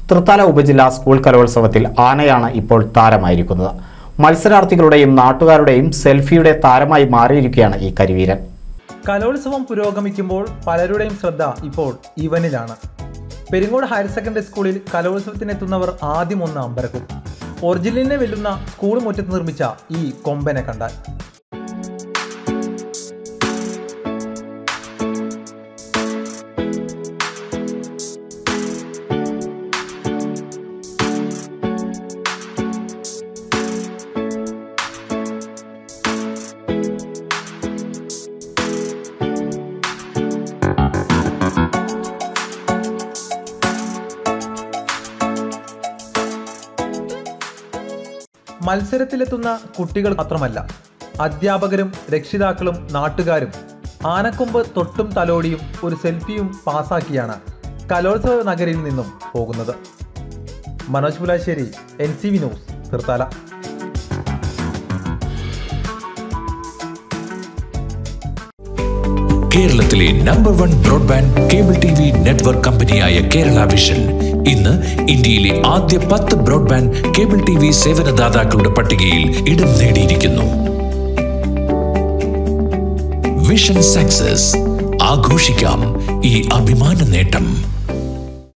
തൃത്താല ഉപജില്ലാ സ്കൂൾ കലോത്സവത്തിൽ ആനയാണ് ഇപ്പോൾ താരമായിരിക്കുന്നത് മത്സരാർത്ഥികളുടെയും നാട്ടുകാരുടെയും സെൽഫിയുടെ താരമായി മാറിയിരിക്കുകയാണ് ഈ കരിവീരൻ കലോത്സവം പുരോഗമിക്കുമ്പോൾ പലരുടെയും ശ്രദ്ധ ഇപ്പോൾ ഇവനിലാണ് പെരിങ്ങോട് ഹയർ സെക്കൻഡറി സ്കൂളിൽ കലോത്സവത്തിനെത്തുന്നവർ ആദ്യം ഒന്ന് അമ്പരക്കും ഒറിജിനലിനെ വെല്ലുന്ന സ്കൂൾ മുറ്റത്ത് നിർമ്മിച്ച ഈ കൊമ്പനെ കണ്ടാൽ മത്സരത്തിലെത്തുന്ന കുട്ടികൾ മാത്രമല്ല അധ്യാപകരും രക്ഷിതാക്കളും നാട്ടുകാരും ആനക്കൊമ്പ് തൊട്ടും തലോടിയും ഒരു സെൽഫിയും പാസാക്കിയാണ് കലോത്സവ നഗരിയിൽ നിന്നും പോകുന്നത് Manoj Pulassery N C V news തീർത്താല കേരളത്തിലെ number one broadband cable T V network കമ്പനിയായ കേരള വിഷൻ ഇന്ന് ഇന്ത്യയിലെ ആദ്യ പത്ത് ബ്രോഡ്ബാൻഡ് കേബിൾ ടി വി സേവനദാതാക്കളുടെ പട്ടികയിൽ ഇടം നേടിയിരിക്കുന്നു വിഷൻ സക്സസ് ആഘോഷിക്കാം ഈ അഭിമാന നേട്ടം